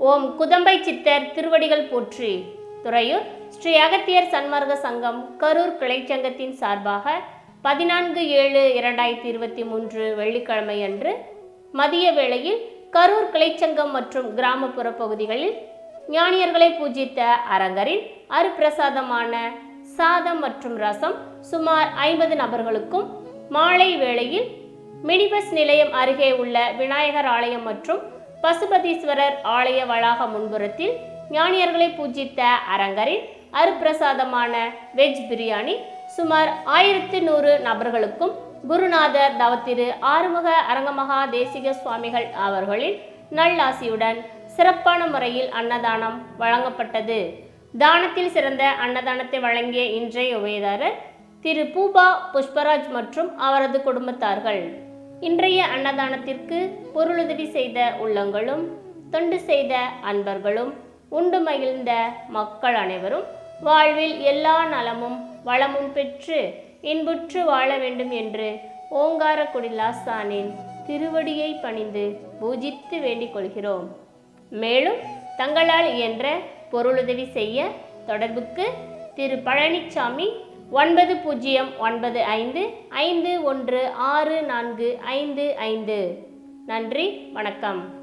ஓம் குதம்பை சித்தர் திருவடிகள் போற்றி துறையூர் ஸ்ரீ அகத்தியர் சன்மார்க்க சங்கம் கரூர் கிளைச்சங்கத்தின் சார்பாக பதினான்கு ஏழு இரண்டாயிரத்தி இருபத்தி மூன்று வெள்ளிக்கிழமை அன்று மதிய வேளையில் கரூர் கிளைச்சங்கம் மற்றும் கிராமப்புற பகுதிகளில் ஞானியர்களை பூஜித்த அரங்கரின் அருப்பிரசாதமான சாதம் மற்றும் ரசம் சுமார் ஐம்பது நபர்களுக்கும் மாலை வேளையில் மினி பஸ் நிலையம் அருகே உள்ள விநாயகர் ஆலயம் மற்றும் பசுபதீஸ்வரர் ஆலய வளாக முன்புறத்தில் ஞானியர்களை பூஜித்த அரங்கரின் அருப்பிரசாதமான வெஜ் பிரியாணி சுமார் ஆயிரத்தி நூறு நபர்களுக்கும் குருநாதர் தவத்திரு ஆறுமுக அரங்கமகா தேசிக சுவாமிகள் அவர்களின் நல்லாசியுடன் சிறப்பான முறையில் அன்னதானம் வழங்கப்பட்டது தானத்தில் சிறந்த அன்னதானத்தை வழங்கிய இன்றைய உபயதாரர் திரு பூபா புஷ்பராஜ் மற்றும் அவரது குடும்பத்தார்கள் இன்றைய அன்னதானத்திற்கு பொருளுதவி செய்த உள்ளங்களும் தொண்டு செய்த அன்பர்களும் உண்டு மகிழ்ந்த மக்கள் அனைவரும் வாழ்வில் எல்லா நலமும் வளமும் பெற்று இன்புற்று வாழ வேண்டும் என்று ஓங்காரக்குடி லாஸ்தானின் திருவடியை பணிந்து பூஜித்து வேண்டிக் கொள்கிறோம் மேலும் தங்களால் இயன்ற பொருளுதவி செய்ய தொடர்புக்கு திரு பழனிச்சாமி ஒன்பது பூஜ்ஜியம் ஒன்பது ஐந்து ஐந்து ஒன்று ஆறு நான்கு ஐந்து ஐந்து நன்றி வணக்கம்